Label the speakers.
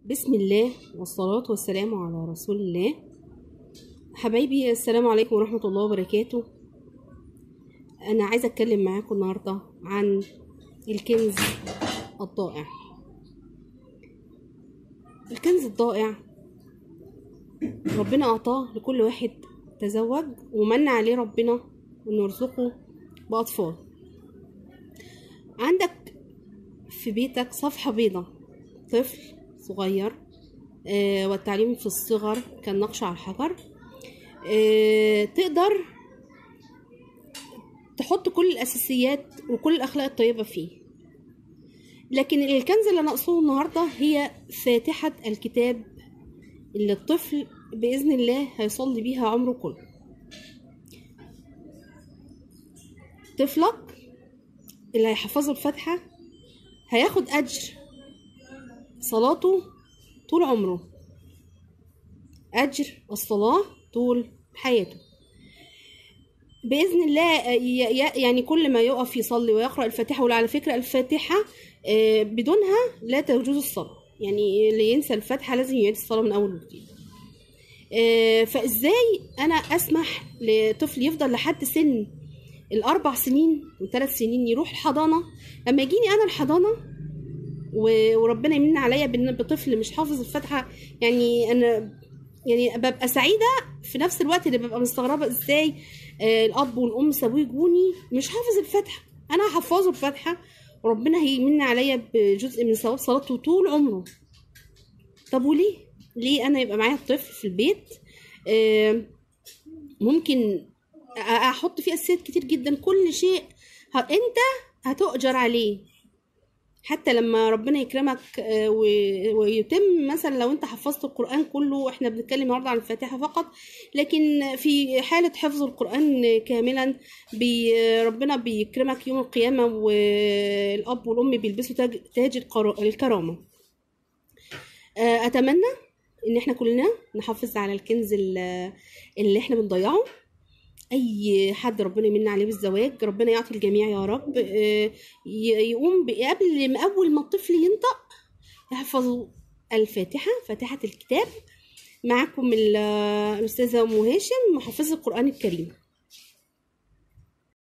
Speaker 1: بسم الله والصلاة والسلام على رسول الله حبايبي السلام عليكم ورحمة الله وبركاته أنا عايزة أتكلم معاكم النهاردة عن الكنز الضائع الكنز الضائع ربنا أعطاه لكل واحد تزوج ومن عليه ربنا إنه يرزقه بأطفال عندك في بيتك صفحة بيضة طفل صغير آه والتعليم في الصغر كالنقش على الحجر آه تقدر تحط كل الأساسيات وكل الأخلاق الطيبة فيه لكن الكنز اللي ناقصه النهاردة هي فاتحة الكتاب اللي الطفل بإذن الله هيصلي بيها عمره كله طفلك اللي هيحفظه الفاتحة هياخد أجر صلاته طول عمره أجر الصلاة طول حياته بإذن الله يعني كل ما يقف يصلي ويقرأ الفاتحة وعلى فكرة الفاتحة بدونها لا تجوز الصلاة يعني اللي ينسى الفاتحة لازم يعيد الصلاة من أول وجديد فإزاي أنا أسمح لطفل يفضل لحد سن الأربع سنين وثلاث سنين يروح الحضانة لما يجيني أنا الحضانة وربنا يمن عليا بطفل مش حافظ الفاتحه يعني انا يعني ببقى سعيده في نفس الوقت اللي ببقى مستغربه ازاي آه الاب والام سابوه يجوني مش حافظ الفاتحه انا هحفظه الفاتحه وربنا هيمن عليا بجزء من ثواب صلاته طول عمره طب وليه ليه انا يبقى معايا الطفل في البيت آه ممكن احط فيه اساسيات كتير جدا كل شيء انت هتؤجر عليه حتى لما ربنا يكرمك ويتم مثلا لو انت حفظت القران كله احنا بنتكلم النهارده عن الفاتحه فقط لكن في حاله حفظ القران كاملا بي ربنا بيكرمك يوم القيامه والاب والام بيلبسوا تاج, تاج الكرامه اتمنى ان احنا كلنا نحافظ على الكنز اللي احنا بنضيعه اي حد ربنا يمن عليه بالزواج ربنا يعطي الجميع يا رب يقوم قبل ما اول ما الطفل ينطق يحفظوا الفاتحه فاتحه الكتاب معكم الاستاذه ام هاشم محافظه القران الكريم